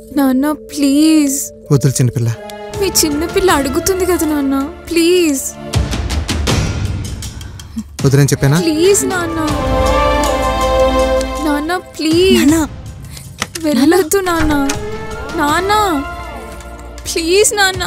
నాన్న ప్లీజ్ వదులు చిన్నపిల్ల మీ చిన్నపిల్ల అడుగుతుంది కదా నాన్న ప్లీజ్ వదిలేని చెప్పానా ప్లీజ్ నాన్న నాన్న ప్లీజ్ నాన్న వెళ్ళొద్దు నాన్న నాన్న ప్లీజ్ నాన్న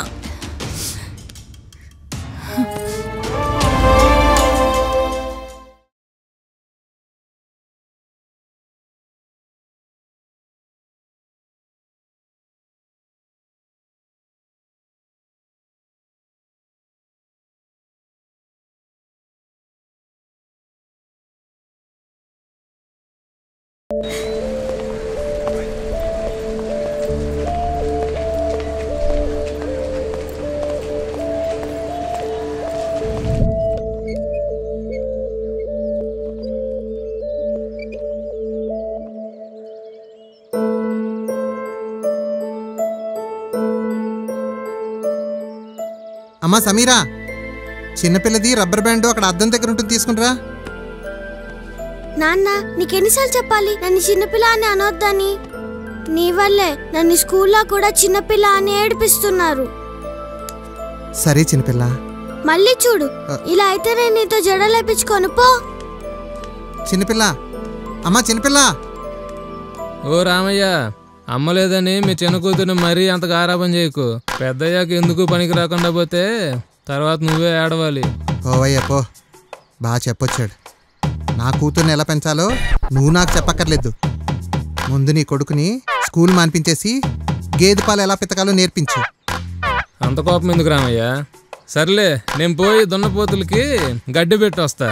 అమ్మా సమీరా చిన్నపిల్లది రబ్బర్ బ్యాండ్ అక్కడ అద్దం దగ్గర ఉంటుంది తీసుకునిరా నాన్న నీకెన్నిసార్లు చెప్పాలి నన్ను చిన్నపిల్ల అని అనొద్దని నీ వల్లే నన్ను స్కూల్లో కూడా చిన్నపిల్ల అని ఏడిపిస్తున్నారు సరే చిన్నపిల్ల మళ్ళీ చూడు ఇలా అయితే నేను నీతో జడలేపించుకొని పో చిన్నపిల్ల అమ్మా చిన్నపిల్ల ఓ రామయ్య అమ్మ లేదని మీ చిన్న కూతురు మరీ అంత గారాబం చేయకు పెద్దయ్యాక ఎందుకు పనికి రాకుండా పోతే తర్వాత నువ్వే ఏడవాలి ఓవయ్య పో బాగా చెప్పొచ్చాడు నా కూతుర్ని ఎలా పెంచాలో నువ్వు నాకు చెప్పక్కర్లేదు ముందు నీ కొడుకుని స్కూల్ మాన్పించేసి గేదె పాలు ఎలా పితకాలో నేర్పించు అంత కోపం ఎందుకు రామయ్య సర్లే నేను పోయి దున్నపోతులకి గడ్డి పెట్టి వస్తా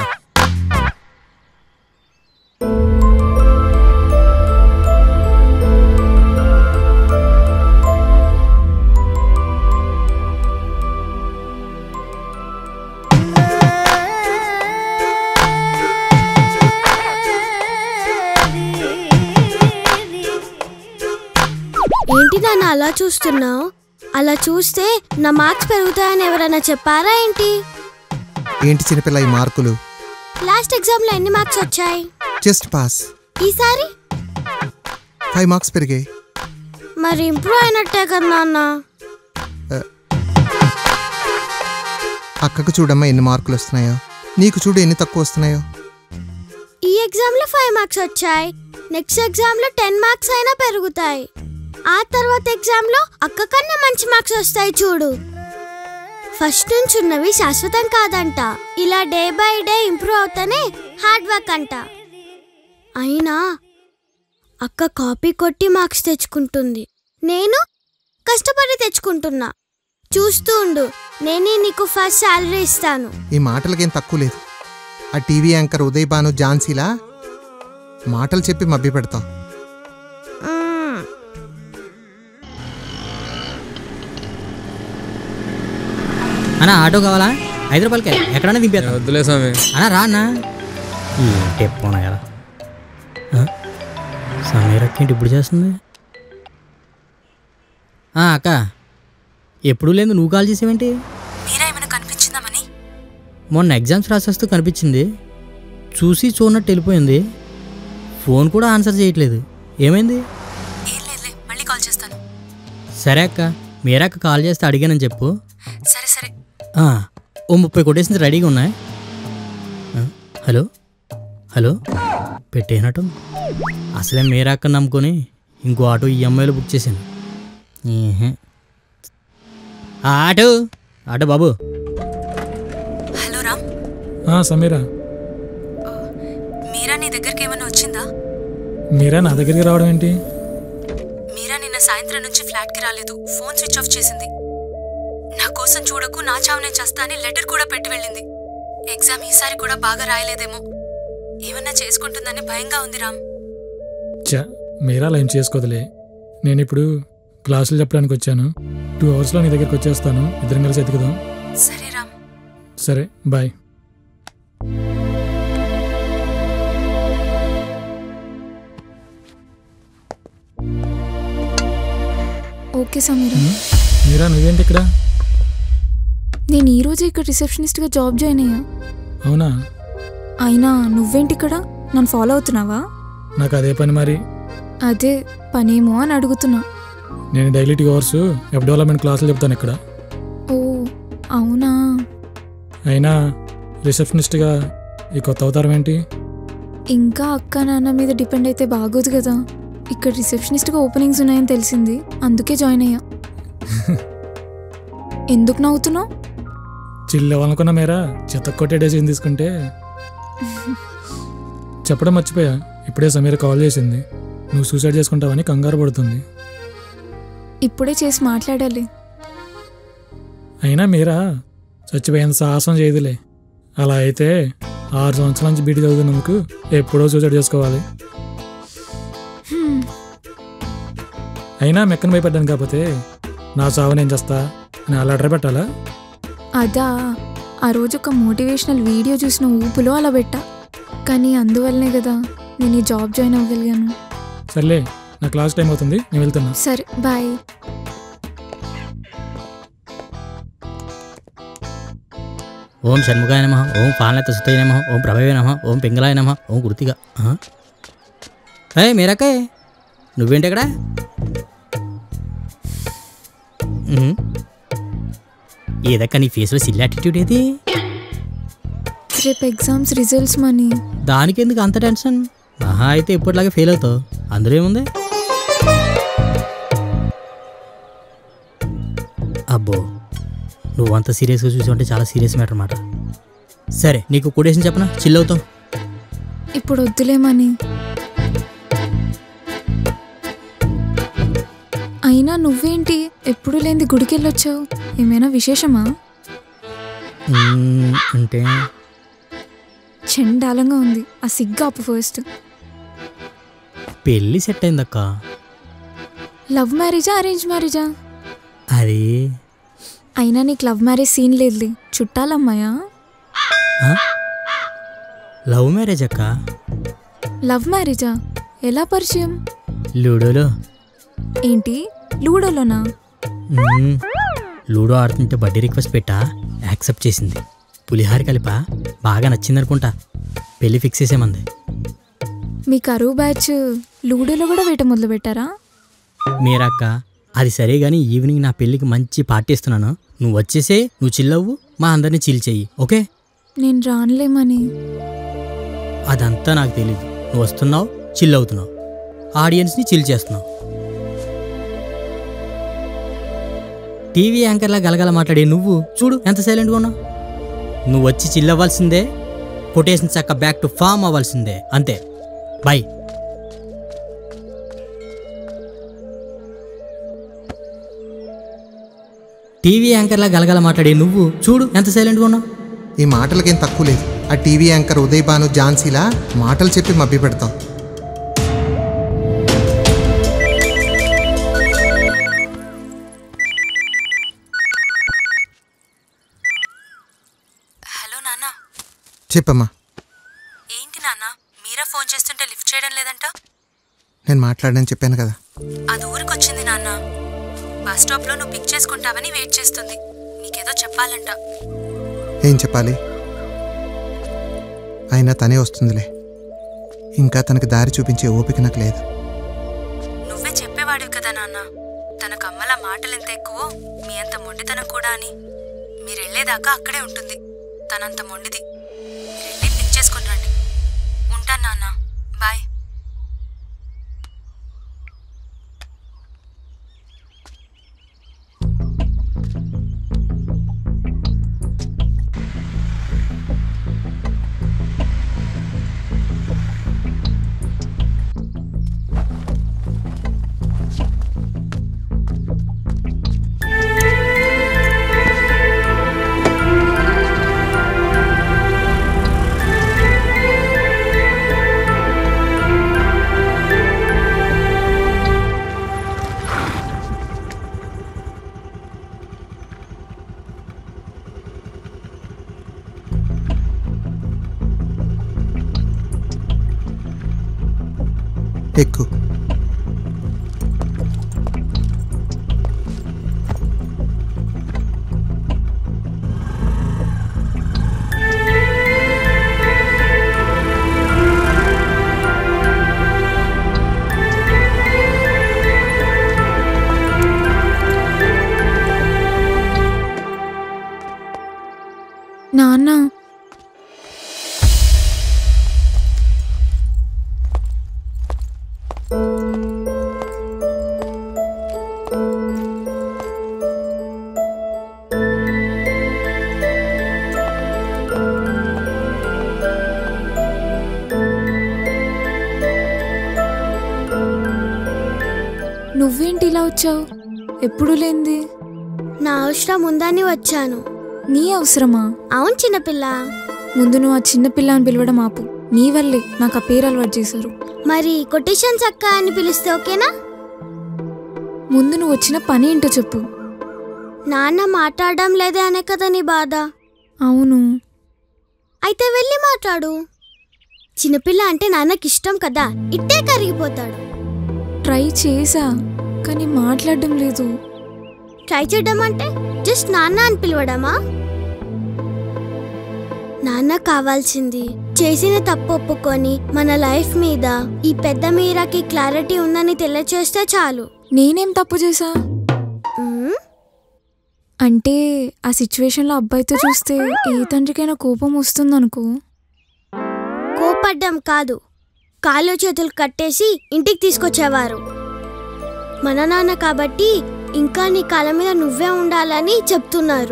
ఏంటి నాన్న అలా చూస్తున్నావు అలా చూస్తే నా మార్క్స్ పెరుగుతాయని ఎవరైనా చెప్పారా ఏంటి ఏంటి చిన్నపిల్ల ఈ మార్కులు లాస్ట్ ఎగ్జామ్ లో ఎన్ని మార్క్స్ వచ్చాయి జస్ట్ పాస్ ఈసారి ఫైవ్ మార్క్స్ పెరిగాయి మరి ఇంప్రూవ్ అయినట్టే కదా నాన్న అక్కకు చూడమ్మా ఎన్ని మార్కులు వస్తున్నాయో నీకు చూడు ఎన్ని తక్కువ వస్తున్నాయో ఈ ఎగ్జామ్ లో ఫైవ్ మార్క్స్ వచ్చాయి నెక్స్ట్ ఎగ్జామ్ లో టెన్ మార్క్స్ అయినా పెరుగుతాయి ఆ తర్వాత ఎగ్జామ్ లో అక్క కన్నా మంచి మార్క్స్ వస్తాయి చూడు ఫస్ట్ నుంచి ఉన్నవి శాశ్వతం కాదంట ఇలా డే బై డే ఇంప్రూవ్ అవుతానే హార్డ్ వర్క్ అంట అయినా అక్క కాపీ కొట్టి మార్క్స్ తెచ్చుకుంటుంది నేను కష్టపడి తెచ్చుకుంటున్నా చూస్తూ ఉండు నేనే నీకు ఫస్ట్ శాలరీ ఇస్తాను ఈ మాటలకేం తక్కువ లేదు ఆ టీవీ యాంకర్ ఉదయ్ భాను ఝాన్సీలా మాటలు చెప్పి మభ్య పెడతాం మ్మ్. అన్న ఆటో కావాలా ఐదు రూపాయలకే ఎక్కడన్నా దింపేద్దాం వద్దులే స్వామి అన్న రా అన్న ఏంటి పోనా కదా సమీరక్కేంటి ఇప్పుడు చేస్తుంది ఆ, అక్క ఎప్పుడు లేదు నువ్వు కాల్ చేసేవేంటి మీరా ఏమైనా కనిపించిందామని మొన్న ఎగ్జామ్స్ రాసేస్తూ కనిపించింది చూసి చూడనట్టు వెళ్ళిపోయింది ఫోన్ కూడా ఆన్సర్ చేయట్లేదు ఏమైంది ఏం లేదులే మళ్ళీ కాల్ చేస్తాను సరే అక్క మీరక్క కాల్ చేస్తే అడిగానని చెప్పు సరే సరే ఆ, ఓ ముప్పై కొటేషన్స్ రెడీగా ఉన్నాయి ఆ, హలో హలో పెట్టేనట్టు అసలే మీరక్క నమ్ముకొని ఇంకో ఆటో ఈఎంఐలో బుక్ చేశాను ఏహే. ఆ, ఆటో ఆటో బాబు హలో రామ్ ఆ, సమీరా మీరా నీ దగ్గరికి ఏమైనా వచ్చిందా మీరా నా దగ్గరికి రావడం ఏంటి మీరా నిన్న సాయంత్రం నుంచి ఫ్లాట్కి రాలేదు ఫోన్ స్విచ్ ఆఫ్ చేసింది నా కోసం చూడకు నా చావు నేను చేస్తా అని లెటర్ కూడా పెట్టి వెళ్ళింది ఎగ్జామ్ ఈసారి కూడా బాగా రాయలేదేమో ఏమన్నా చేసుకుంటుందని భయంగా ఉంది రామ్ చా మీరా అలా ఏం చేసుకోదులే నేను ఇప్పుడు క్లాసులు చెప్పడానికి వచ్చాను టూ అవర్స్లో నీ దగ్గరికి వచ్చేస్తాను ఇద్దరం కలిసి ఎతుకుదాం సరే రామ్ సరే బాయ్ ఓకే సమీరా మీరా నువ్వేంటి ఇక్కడ నేను ఈ రోజే ఇక్కడ రిసెప్షనిస్ట్గా జాబ్ జాయిన్ అయ్యా అవునా అయినా నువ్వేంటి ఇక్కడ నన్ను ఫాలో అవుతున్నావా నాకు అదే పని మరి అదే పనేమో అని అడుగుతున్నా నేను daily two hours web development క్లాసులు చెప్తాను ఇక్కడ ఓ అవునా అయినా రిసెప్షనిస్ట్గా ఈ కొత్త అవతారం ఏంటి ఇంకా అక్క నాన్న మీద డిపెండ్ అయితే బాగోదు కదా ఇక్కడ రిసెప్షనిస్ట్గా ఓపెనింగ్స్ ఉన్నాయని తెలిసింది అందుకే జాయిన్ అయ్యా ఎందుకు నవ్వుతున్నావు చిల్ అవ్వాలనుకున్న మేరా చెత్త కొట్టే డెసిషన్ తీసుకుంటే చెప్పడం మర్చిపోయా ఇప్పుడే సమీర కాల్ చేసింది నువ్వు సూసైడ్ చేసుకుంటావని కంగారు పడుతుంది ఇప్పుడే చేసి మాట్లాడాలి అయినా మీరా చచ్చిపోయేంత సాహసం చేయదులే అలా అయితే ఆరు సంవత్సరాల నుంచి బీటీ చదువుతున్నందుకు ఎప్పుడో సూసైడ్ చేసుకోవాలి హ్మ్. అయినా మెక్కన భయపడ్డాను కాకపోతే నా చావు నేను చేస్తా అని అలా అడ్ర పెట్టాలా అదా ఆ రోజు ఒక మోటివేషనల్ వీడియో చూసిన ఊపులో అలా పెట్టా కానీ అందువల్లనే కదా నేను ఈ జాబ్ జాయిన్ అవ్వగలిగాను సర్లే నా క్లాస్ టైం అవుతుంది నేను వెళ్తున్నా సరే బాయ్ ఓం షణ్ముఖాయ నమ ఓం పాలనత సుతయ నమ ఓం ప్రభవే నమ ఓం పింగళాయ నమ ఓం కృతిక ఏ మీరక్కే నువ్వేంటి ఇక్కడ ఉహుం. ఏదక్క నీ ఫేస్లో సిల్ యాటిట్యూడ్ ఏది రేపు ఎగ్జామ్స్ రిజల్ట్స్ మనీ దానికి ఎందుకు అంత టెన్షన్ మహా అయితే ఇప్పటిలాగే ఫెయిల్ అవుతావు అందులో ఏముంది అబ్బో నువ్వు అంత సీరియస్గా చూసి ఉంటే చాలా సీరియస్ మ్యాటర్ అన్నమాట సరే నీకు కొటేషన్ చెప్పనా చిల్ అవుతావు ఇప్పుడు వద్దులేమని అయినా నువ్వేంటి ఎప్పుడు లేని గుడికి వెళ్ళొచ్చావు ఏమైనా విశేషమా మ్మ్, అంటే చండాలంగా ఉంది ఆ సిగ్గు అప్పు ఫస్ట్ పెళ్ళి సెట్ అయిందక్క లవ్ మ్యారేజా అరేంజ్ మ్యారేజా అది అయినా నీకు లవ్ మ్యారేజ్ సీన్ లేదులే చుట్టాలమ్మాయా ఆ? లవ్ మ్యారేజ్ అక్క లవ్ మ్యారేజా ఎలా పరిచయం లూడోలో ఏంటి లూడోలోనా మ్మ్. లూడో ఆడుతుంటే బర్త్డే రిక్వెస్ట్ పెట్టా యాక్సెప్ట్ చేసింది పులిహార కలిపా బాగా నచ్చిందనుకుంటా పెళ్ళి ఫిక్స్ చేసేమంది మీ కరువు బ్యాచ్ లూడోలో కూడా వేట మొదలు పెట్టారా మీరక్క అది సరే కానీ ఈవినింగ్ నా పెళ్ళికి మంచి పార్టీ ఇస్తున్నాను నువ్వు వచ్చేసే నువ్వు చిల్లవ్వు మా అందరినీ చిల్ చెయ్యి ఓకే నేను రానులేమని అదంతా నాకు తెలియదు నువ్వు వస్తున్నావు చిల్ అవుతున్నావు ఆడియన్స్ని చిల్ చేస్తున్నావు టీవీ యాంకర్లా గలగల మాట్లాడే నువ్వు చూడు ఎంత సైలెంట్గా ఉన్నావు నువ్వు వచ్చి చిల్ అవ్వాల్సిందే కొటేషన్ చక్క బ్యాక్ టు ఫామ్ అవ్వాల్సిందే అంతే బాయ్ టీవీ యాంకర్లా గలగల మాట్లాడే నువ్వు చూడు ఎంత సైలెంట్గా ఉన్నావు ఈ మాటలకేం తక్కువ లేదు ఆ టీవీ యాంకర్ ఉదయ్ భాను ఝాన్సీలా మాటలు చెప్పి మభ్య పెడతాం హలో నాన్న చెప్పమ్మా ఏంటి నాన్న మీరా ఫోన్ చేస్తుంటే లిఫ్ట్ చేయడం లేదంట నేను మాట్లాడని చెప్పాను కదా అది ఊరికొచ్చింది నాన్న బస్ స్టాప్లో నువ్వు పిక్ చేసుకుంటావని వెయిట్ చేస్తుంది నీకేదో చెప్పాలంట ఏం చెప్పాలి అయినా తనే వస్తుందిలే ఇంకా తనకి దారి చూపించే ఓపిక నాకు లేదు నువ్వే చెప్పేవాడివి కదా నాన్న తన కమ్మల మాటలు ఎంత ఎక్కువో మీ అంత మొండితనం కూడా అని మీరెళ్ళేదాకా అక్కడే ఉంటుంది తనంత మొండిది మీరెళ్ళి పిక్ చేసుకుని రండి ఉంటాను నాన్న బాయ్ ఎక్కు ఇలా వచ్చావు ఎప్పుడు లేంది నా అవసరం ఉందని వచ్చాను నీ అవసరమా అవును చిన్నపిల్ల ముందు నువ్వు ఆ చిన్న పిల్ల అని పిలవడం ఆపు నీ వల్లే నాకు ఆ పేరు అలవాటు చేశారు మరి కొటేషన్స్ అక్క అని పిలిస్తే ఓకేనా ముందు నువ్వు వచ్చిన పని ఏంటో చెప్పు నాన్న మాట్లాడడం లేదే అనే కదా నీ బాధ అవును అయితే వెళ్ళి మాట్లాడు చిన్నపిల్ల అంటే నాన్నకి ఇష్టం కదా ఇట్టే కరిగిపోతాడు ట్రై చేసా కానీ మాట్లాడడం లేదు ట్రై చేయడం అంటే జస్ట్ నాన్న అని పిలవడమా నాన్న కావాల్సింది చేసిన తప్పు ఒప్పుకొని మన లైఫ్ మీద ఈ పెద్ద మీరాకి క్లారిటీ ఉందని తెలియచేస్తే చాలు నేనేం తప్పు చేసా ఉమ్, అంటే ఆ సిచ్యువేషన్లో అబ్బాయితో చూస్తే ఏ తండ్రికైనా కోపం వస్తుందనుకో కోపడ్డం కాదు కాళ్ళు చేతులు కట్టేసి ఇంటికి తీసుకొచ్చేవారు మన నాన్న కాబట్టి ఇంకా నీ కాళ్ళ మీద నువ్వే ఉండాలని చెప్తున్నారు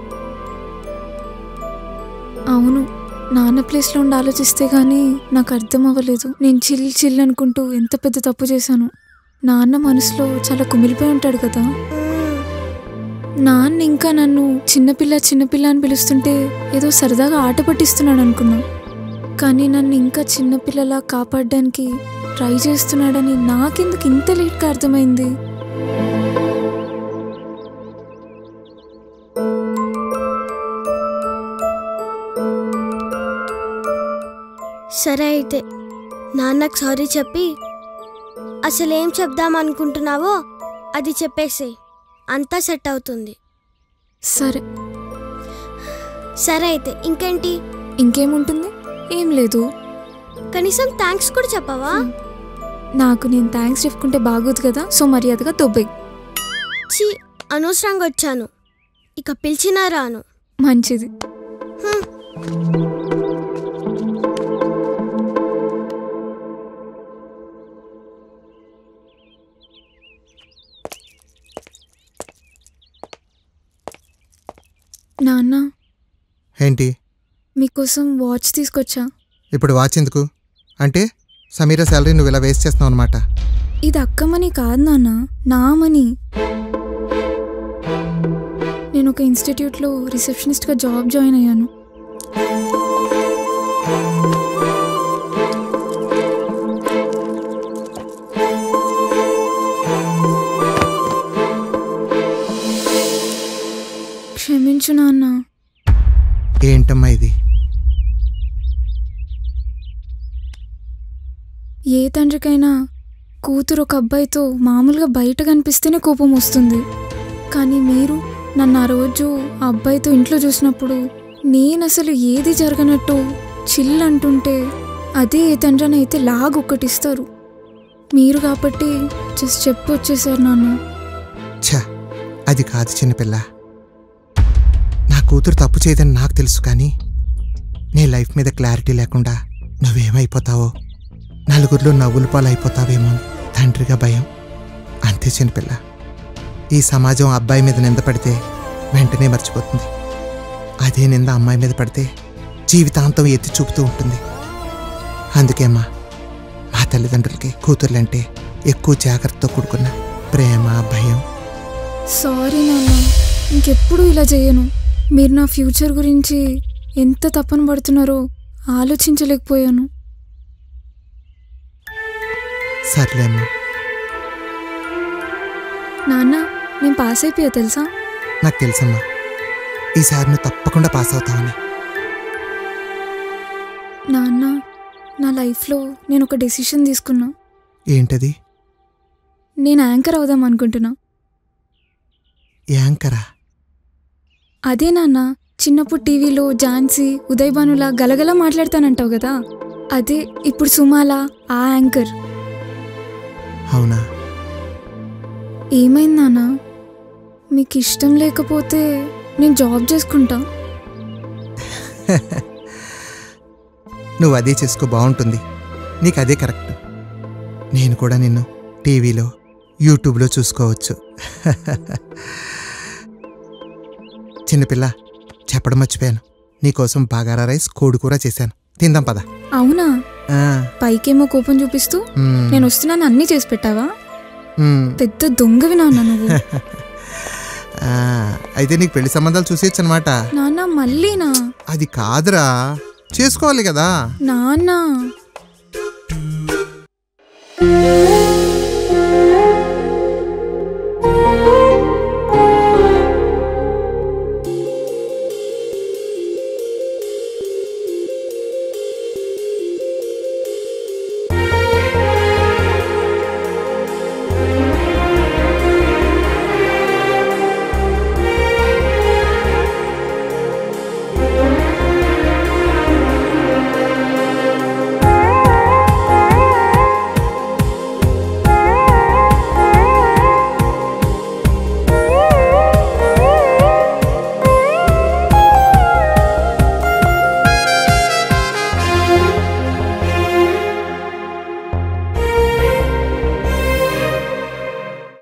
అవును నాన్న ప్లేస్లో ఉండి ఆలోచిస్తే గానీ నాకు అర్థం అవ్వలేదు నేను చిల్ చిల్ అనుకుంటూ ఎంత పెద్ద తప్పు చేశాను నాన్న మనసులో చాలా కుమిలిపోయి ఉంటాడు కదా ఉమ్, నాన్న ఇంకా నన్ను చిన్నపిల్ల చిన్నపిల్ల అని పిలుస్తుంటే ఏదో సరదాగా ఆట పట్టిస్తున్నాడు అనుకున్నా కానీ నన్ను ఇంకా చిన్నపిల్లలా కాపాడడానికి ట్రై చేస్తున్నాడని నాకెందుకు ఇంత లేట్గా అర్థమైంది సరే అయితే నాన్నకు సారీ చెప్పి అసలు ఏం చెప్దాం అనుకుంటున్నావో అది చెప్పేసే అంతా సెట్ అవుతుంది సరే సరే అయితే ఇంకేంటి ఇంకేముంటుంది ఏం లేదు కనీసం థ్యాంక్స్ కూడా చెప్పవా నాకు నేను థ్యాంక్స్ చెప్పుకుంటే బాగోదు కదా సో మర్యాదగా దొబ్బై చి అనవసరంగా వచ్చాను ఇక పిలిచినా రాను మంచిది హ్మ్. నాన్న ఏంటి మీకోసం వాచ్ తీసుకొచ్చా ఇప్పుడు వాచ్ ఎందుకు అంటే సమీరా శాలరీ నువ్వు ఇలా వేస్ట్ చేస్తున్నావు అనమాట ఇది అక్కమని కాదు నాన్న నామని నేను ఒక ఇన్స్టిట్యూట్లో రిసెప్షనిస్ట్గా జాబ్ జాయిన్ అయ్యాను క్షమించు నాన్న ఏంటమ్మా ఇది ఏ తండ్రికైనా కూతురు ఒక అబ్బాయితో మామూలుగా బయట కనిపిస్తేనే కోపం వస్తుంది కానీ మీరు నన్ను ఆ రోజు ఆ అబ్బాయితో ఇంట్లో చూసినప్పుడు నేను అసలు ఏది జరగనట్టు చిల్ అంటుంటే అదే ఏ తండ్రిని అయితే లాగ్ ఒక్కటిస్తారు మీరు కాబట్టి జస్ట్ చెప్పి వచ్చేసారు నాన్న ఛ అది కాదు చిన్నపిల్ల నా కూతురు తప్పు చేయదని నాకు తెలుసు కానీ నీ లైఫ్ మీద క్లారిటీ లేకుండా నువ్వేమైపోతావో నలుగురిలో నవ్వుల పాలు అయిపోతావేమో అని తండ్రిగా భయం అంతే చిన్నపిల్ల ఈ సమాజం అబ్బాయి మీద నింద పడితే వెంటనే మర్చిపోతుంది అదే నింద అమ్మాయి మీద పడితే జీవితాంతం ఎత్తి చూపుతూ ఉంటుంది అందుకేమ్మా మా తల్లిదండ్రులకి కూతుర్లంటే ఎక్కువ జాగ్రత్తతో కూడుకున్న ప్రేమ భయం సారీ నాన్న ఇంకెప్పుడు ఇలా చేయను మీరు నా ఫ్యూచర్ గురించి ఎంత తప్పన పడుతున్నారో ఆలోచించలేకపోయాను సర్లే అమ్మా నాన్న నేను పాస్ అయిపోయా తెలుసా నాకు తెలుసమ్మా ఈసారి నువ్వు తప్పకుండా పాస్ అవుతావని నాన్న నా లైఫ్లో నేను ఒక డెసిషన్ తీసుకున్నా ఏంటది నేను యాంకర్ అవుదాం అనుకుంటున్నా యాంకరా అదే నాన్న చిన్నప్పుడు టీవీలో ఝాన్సీ ఉదయ్ భానులా గలగల మాట్లాడతానంటావు కదా అదే ఇప్పుడు సుమాలా ఆ యాంకర్ అవునా ఏమైంది నాన్న మీకు ఇష్టం లేకపోతే నేను జాబ్ చేసుకుంటా నువ్వు అదే చేసుకో బాగుంటుంది నీకు అదే కరెక్ట్ నేను కూడా నిన్ను టీవీలో యూట్యూబ్లో చూసుకోవచ్చు చిన్నపిల్ల చెప్పడం మర్చిపోయాను నీకోసం బాగారా రైస్ కోడి కూర చేశాను తిందాం పద అవునా ఆ, పైకేమో కోపం చూపిస్తూ మ్మ్. నేను వస్తున్నాను అన్నీ చేసి పెట్టావా ఉమ్, పెద్ద దొంగవి నాన్న నువ్వు ఆ, అయితే నీకు పెళ్లి సంబంధాలు చూసేయచ్చు అనమాట నాన్న మళ్ళీనా అది కాదురా చేసుకోవాలి కదా నాన్న ఆ